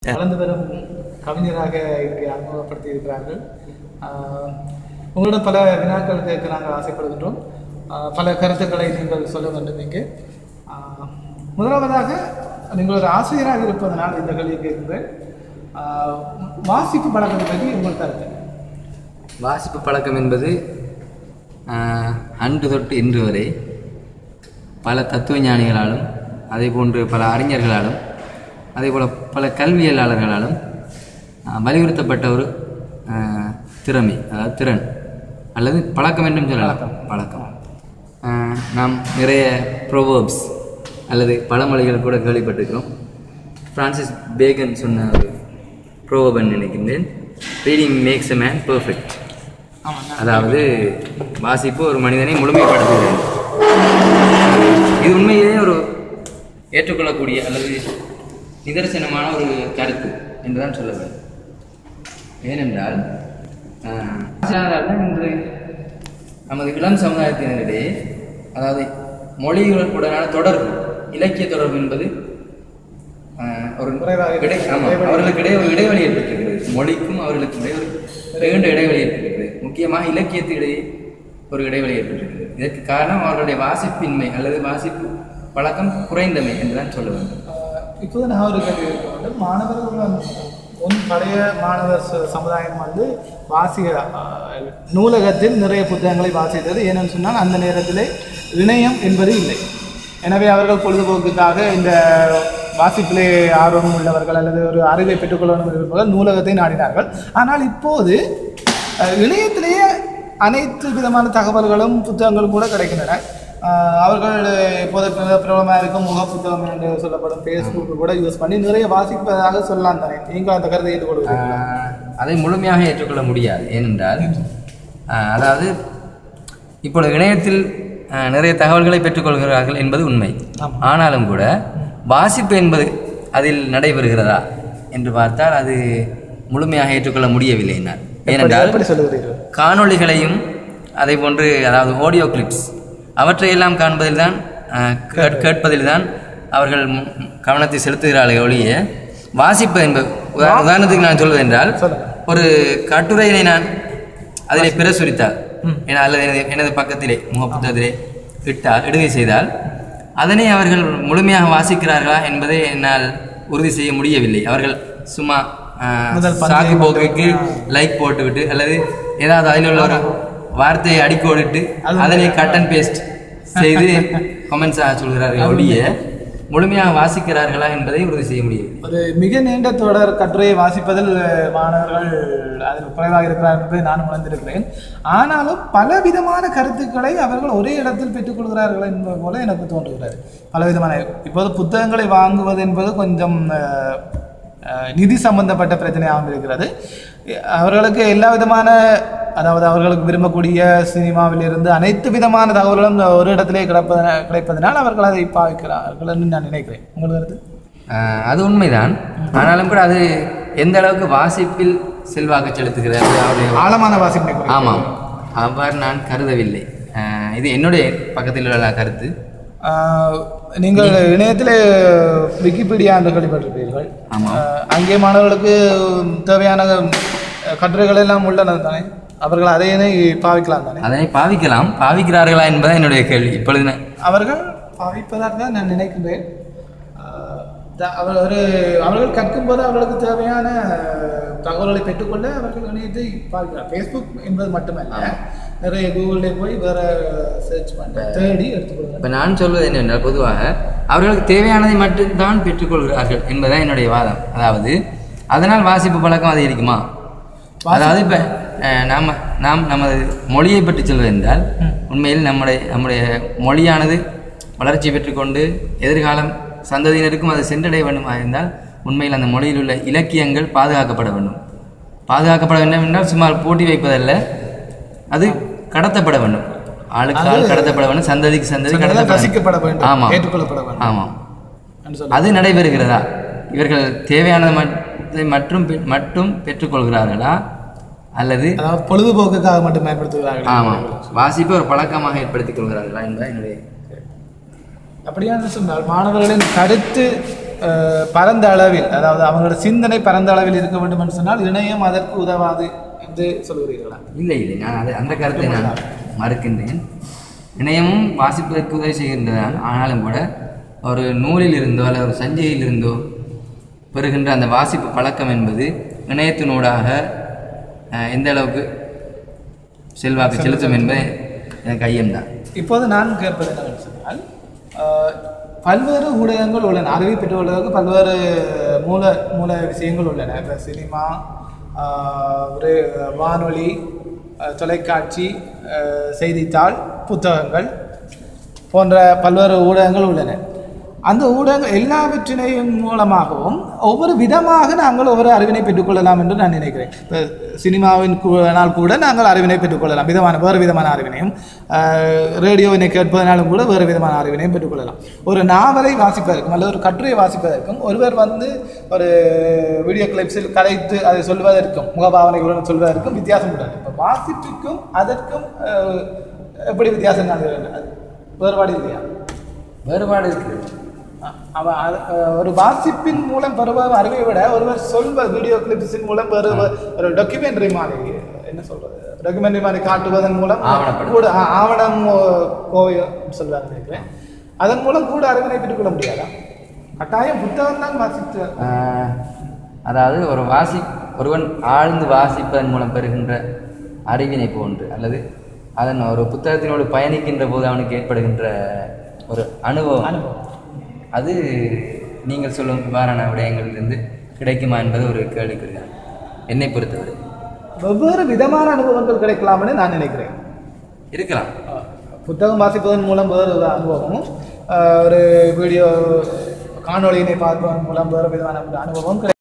வளர்ந்து வரும் கவிஞராக இங்கே அறிமுகப்படுத்தி இருக்கிறார்கள் ஆஹ் உங்களிடம் பல வினாக்கள் கேட்க நாங்கள் ஆசைப்படுகின்றோம் ஆஹ் பல கருத்துக்களை நீங்கள் சொல்ல வேண்டும் இங்கே ஆஹ் முதலாவதாக நீங்கள் ஒரு ஆசிரியராக இருப்பதனால் இந்த கேள்வி கேட்கிறேன் ஆஹ் வாசிப்பு பழக்கத்தை பற்றி உங்கள் கருத்து வாசிப்பு பழக்கம் என்பது ஆஹ், அன்று தொட்டு இன்று வரை பல தத்துவ ஞானிகளாலும் அதே போன்று பல அறிஞர்களாலும் அதே போல் பல கல்வியலாளர்களாலும் ஆஹ், வலியுறுத்தப்பட்ட ஒரு ஆஹ், திறமை அதாவது திறன் அல்லது பழக்கம் என்றும் சொல்லலாம் பழக்கம் ஆஹ், நாம் நிறைய ப்ரோவர்ப்ஸ் அல்லது பழமொழிகள் கூட கேள்விப்பட்டிருக்கிறோம் பிரான்சிஸ் பேகன் சொன்ன ஒரு ப்ரோவர்பன் நினைக்கின்றேன் reading makes a man perfect ஆமாம் அதாவது வாசிப்பு ஒரு மனிதனை முழுமைப்படுத்துகிறது இது உண்மையிலேயே ஒரு ஏற்றுக்கொள்ளக்கூடிய அல்லது நிதர்சனமான ஒரு கருத்து என்றுதான் சொல்ல வேண்டும் ஏனென்றால் ஆஹ், ஆசிரியரால் இன்று நமது இளம் சமுதாயத்தினரிடையே அதாவது மொழிகளுடனான தொடர்பு இலக்கிய தொடர்பு என்பது ஆஹ், ஒரு குறைவாக இடை ஆமாம் அவர்களுக்கு இடையே ஒரு இடைவெளி ஏற்பட்டிருக்கிறது மொழிக்கும் அவர்களுக்கும் இடையே ஒரு நீண்ட இடைவெளி ஏற்பட்டிருக்கிறது முக்கியமாக இலக்கியத்திடையே ஒரு இடைவெளி ஏற்பட்டிருக்கிறது இதற்கு காரணம் அவர்களுடைய வாசிப்பின்மை அல்லது வாசிப்பு பழக்கம் குறைந்தமை என்றுதான் சொல்ல வேண்டும் ஆஹ் இப்போது நான் ஒரு கேள்வி கேட்க வேண்டும் மாணவர்கள் வந்து முன் பழைய மாணவர் ச- சமுதாயம் வந்து வாசிக ஆஹ், நூலகத்தில் நிறைய புத்தகங்களை வாசித்தது ஏனென்னு சொன்னால் அந்த நேரத்திலே இணையம் என்பது இல்லை எனவே அவர்கள் பொழுதுபோக்குக்காக இந்த வாசிப்பிலே ஆர்வம் உள்ளவர்கள் அல்லது ஒரு அறிவை பெற்றுக்கொள்ளணும் இருப்பவர்கள் நூலகத்தை நாடினார்கள் ஆனால் இப்போது அஹ், இணையத்திலேயே அனைத்து விதமான தகவல்களும் புத்தகங்களும் கூட கிடைக்கின்றன ஆஹ் அவர்கள் இப்போது பிர- பிரபலமாக இருக்கும் முக புத்தகம் என்று சொல்லப்படும் ஃபேஸ்புக் கூட யூஸ் பண்ணி நிறைய வாசிப்பதாக சொல்லலாம் தானே நீங்கள் அந்த கருத்தை ஏற்றுக்கொள்வீர்கள் ஆஹ், அதை முழுமையாக ஏற்றுக்கொள்ள முடியாது ஏனென்றால் ஆஹ், அதாவது இப்பொழுது இணையத்தில் ஆஹ், நிறைய தகவல்களை பெற்றுக்கொள்கிறார்கள் என்பது உண்மை ஆமாம். ஆனாலும் கூட வாசிப்பு என்பது அதில் நடைபெறுகிறதா என்று பார்த்தால் அது முழுமையாக ஏற்றுக்கொள்ள முடியவில்லை என்னால் ஏனென்றால் எப்படி சொல்லுகிறீர்கள் காணொளிகளையும் அதே போன்று அதாவது ஆடியோ கிளிப்ஸ் அவற்றையெல்லாம் காண்பதில்தான் அஹ், கேட்- கேட்பதில்தான் அவர்கள் மு- கவனத்தை செலுத்துகிறார்கள் ஒழிய வாசிப்பு என்பது உதா- உதாரணத்துக்கு நான் சொல்வது என்றால் சொல்லுங்க. ஒரு கட்டுரையினை நான் அதிலே பிரசுரித்தால் என அல்லது எனது எனது பக்கத்திலே முகப்புத்தகத்திலே இட்டால் இடுகை செய்தால் அதனை அவர்கள் முழுமையாக வாசிக்கிறார்களா என்பதை என்னால் உறுதி செய்ய முடியவில்லை அவர்கள் சும்மா அஹ், முதல் பத்தியை சாக்கு போக்குக்கு லைக் போட்டுவிட்டு அல்லது ஏதாவது அதில் உள்ள ஒரு வார்த்தையை அடிக்கோடிட்டு அதனை கட் அண்ட் பேஸ்ட் செய்து கமெண்ட்ஸாக சொல்கிறார்கள் ஒழிய முழுமையாக வாசிக்கிறார்களா என்பதை உறுதி செய்ய முடியவில்லை ஒரு மிக நீண்ட தொடர் கட்டுரையை வாசிப்பதில் அஹ், மாணவர்கள் அதில் குறைவாக இருக்கிறார் என்பதை நான் உணர்ந்திருக்கிறேன் ஆனாலும் பல விதமான கருத்துக்களை அவர்கள் ஒரே இடத்தில் பெற்றுக்கொள்கிறார்கள் என்பது போல எனக்கு தோன்றுகிறது பல விதமான இப்போது புத்தகங்களை வாங்குவது என்பது கொஞ்சம் அஹ், அஹ், நிதி சம்பந்தப்பட்ட பிரச்சனையாகவும் இருக்கிறது அவர்களுக்கு எல்லா விதமான அதாவது அவர்களுக்கு விரும்பக்கூடிய சினிமாவிலிருந்து அனைத்து விதமான தகவல்களும் ஒரு இடத்திலே கிடைப்பத கிடைப்பதனால் அவர்கள் அதை பாவிக்கிறார்கள் என்று நான் நினைக்கிறேன் உங்களுக்கு கருத்து ஆஹ் அது உண்மைதான் ஆனாலும் கூட அது எந்த அளவுக்கு வாசிப்பில் செல்வாக்கு செலுத்துகிறது அவருடைய ஆழமான வாசிப்பினை குறிக்கிறது. ஆமாம் அவ்வாறு நான் கருதவில்லை ஆஹ் இது என்னுடைய பக்கத்தில் உள்ள கருத்து ஆஹ் நீங்கள் இணையத்தில் விக்கிபீடியா என்று கேள்விப்பட்டிருப்பீர்கள் ஆமாம் ஆஹ் அங்கே மாணவர்களுக்கு தேவையான கட்டுரைகள் எல்லாம் உள்ளன தானே அவர்கள் அதையே பாவிக்கலாம் தானே அதனை பாவிக்கலாம் பாவிக்கிறார்களா என்பது என்னுடைய கேள்வி இப்பொழுது நான் அவர்கள் பாவிப்பதாக தான் நான் நினைக்கின்றேன் ஆஹ் த- அவர் ஒரு அவர்கள் கற்கும்போது அவர்களுக்கு தேவையான தகவல்களை பெற்றுக்கொள்ள அவர்கள் இணையத்தை பார்க்கிறார் ஃபேஸ்புக் என்பது மட்டுமல்ல நிறைய கூகுளில் போய் வேற சர்ச் பண்ண தேடி எடுத்துக்கொள்கிறார் இப்போ நான் சொல்வது என்னவென்றால் பொதுவாக அவர்களுக்கு தேவையானதை மட்டும்தான் பெற்றுக்கொள்கிறார்கள் என்பதுதான் என்னுடைய வாதம் அதாவது அதனால் வாசிப்பு பழக்கம் அதிகரிக்குமா அதாவது இப்போ நாம் நாம் நமது மொழியை பற்றி சொல்வது என்றால் உண்மையில் நம்முடைய நம்முடைய மொழியானது வளர்ச்சி பெற்றுக்கொண்டு எதிர்காலம் சந்ததியினருக்கும் அது சென்றடைய வேண்டுமாக இருந்தால் உண்மையில் அந்த மொழியில் உள்ள இலக்கியங்கள் பாதுகாக்கப்பட வேண்டும் பாதுகாக்கப்பட வேண்டும் என்றால் சும்மா பூட்டி வைப்பதல்ல அது கடத்தப்பட வேண்டும் ஆளுக்கு ஆள் கடத்தப்பட வேண்டும் சந்ததிக்கு சந்ததி கடத்தப்பட ரசிக்கப்பட வேண்டும் ஆமாம் ஏற்றுக்கொள்ளப்பட வேண்டும் ஆமாம் என்று சொல்லி அது நடைபெறுகிறதா இவர்கள் தேவையானதை மட்~ மட்டும் பெ- மட்டும் பெற்றுக்கொள்கிறார்களா அல்லது அதாவது பொழுதுபோக்குக்காக மட்டும் பயன்படுத்துகிறார்கள் ஆமாம் வாசிப்பை ஒரு பழக்கமாக ஏற்படுத்திக் கொள்கிறார்களா என்பது என்னுடைய அப்படியான சொன்னால் மாணவர்களின் கருத்து அஹ், பரந்த அளவில் அதாவது அவங்களோட சிந்தனை பரந்த அளவில் இருக்க வேண்டும் என்று சொன்னால் இணையம் அதற்கு உதவாது என்று சொல்கிறீர்களா இல்லை இல்லை நான் அது அந்த கருத்தை நான் மறுக்கின்றேன் இணையமும் வாசிப்பதற்கு உதவி செய்கின்றதான் ஆனாலும் கூட ஒரு நூலில் இருந்தோ அல்லது ஒரு சஞ்சிகையில் இருந்தோ பெறுகின்ற அந்த வாசிப்பு பழக்கம் என்பது இணையத்தினூடாக அஹ், எந்த அளவுக்கு செல்வாக்கு செலுத்தும் என்பது எனக்கு ஐயம்தான் இப்போது நான் கேட்பது என்னவென்று சொன்னால் அஹ், பல்வேறு ஊடகங்கள் உள்ளன அறிவை பெற்றுள்ளதற்கு பல்வேறு மூல மூல விஷயங்கள் உள்ளன இப்போ சினிமா அஹ், ஒரு வானொலி அஹ், தொலைக்காட்சி அஹ், செய்தித்தாள் புத்தகங்கள் போன்ற பல்வேறு ஊடகங்கள் உள்ளன அந்த ஊடகங்கள் எல்லாவற்றினையும் மூலமாகவும் ஒவ்வொரு விதமாக நாங்கள் ஒவ்வொரு அறிவினை பெற்றுக்கொள்ளலாம் என்று நான் நினைக்கிறேன் இப்போ சினிமாவின் கூடனால் கூட நாங்கள் அறிவினை பெற்றுக்கொள்ளலாம் விதமான வேறு விதமான அறிவினையும் ஆஹ், ரேடியோவினை கேட்பதனாலும் கூட வேறு விதமான அறிவினையும் பெற்றுக்கொள்ளலாம் ஒரு நாவலை வாசிப்பதற்கும் அல்லது ஒரு கட்டுரையை வாசிப்பதற்கும் ஒருவர் வந்து ஒரு வீடியோ கிளிப்ஸில் கலைத்து அதை சொல்வதற்கும் முகபாவனைகளுடன் சொல்வதற்கும் வித்தியாசம் உள்ளது இப்போ வாசிப்புக்கும் அதற்கும் ஆஹ், எப்படி வித்தியாசம் காண்கிறது அது வேறுபாடு இல்லையா வேறுபாடு இருக்குது அ- அவன் அது- அஹ் ஒரு வாசிப்பின் மூலம் பெறுவ அறிவை விட ஒருவர் சொல்வ வீடியோ கிளிப்ஸின் மூலம் பெறுவ ஒரு டாக்குமெண்ட்ரி மாதிரி என்ன சொல்றது டாக்குமெண்ட்ரி மாதிரி காட்டுவதன் மூலம் ஆவணப்படம். கூட ஆ- ஆவணம் ஓ- கோவை சொல்வாங்க நினைக்கிறேன் அதன் மூலம் கூட அறிவினை பெற்றுக்கொள்ள முடியாதா கட்டாயம் புத்தகம் தான் வாசித்து ஆஹ், அதாவது ஒரு வாசி ஒருவன் ஆழ்ந்து வாசிப்பதன் மூலம் பெறுகின்ற அறிவினை போன்று அல்லது அதன் ஒரு புத்தகத்தினோடு பயணிக்கின்ற போது அவனுக்கு ஏற்படுகின்ற ஒரு அனுபவம் அனுபவம் அது நீங்கள் சொல்லும் இவ்வாறான விடயங்களிலிருந்து கிடைக்குமா என்பது ஒரு கேள்விக்குறிதான் என்னை பொறுத்தவரை வெவ்வேறு விதமான அனுபவங்கள் கிடைக்கலாம்னு நான் நினைக்கிறேன் இருக்கலாம் அஹ் புத்தகம் வாசிப்பதன் மூலம் வேறு ஒரு அனுபவமும் அஹ் ஒரு வீடியோ காணொளியினை பார்ப்பதன் மூலம் வேறு விதமான ஒரு அனுபவம் கிடைக்கும்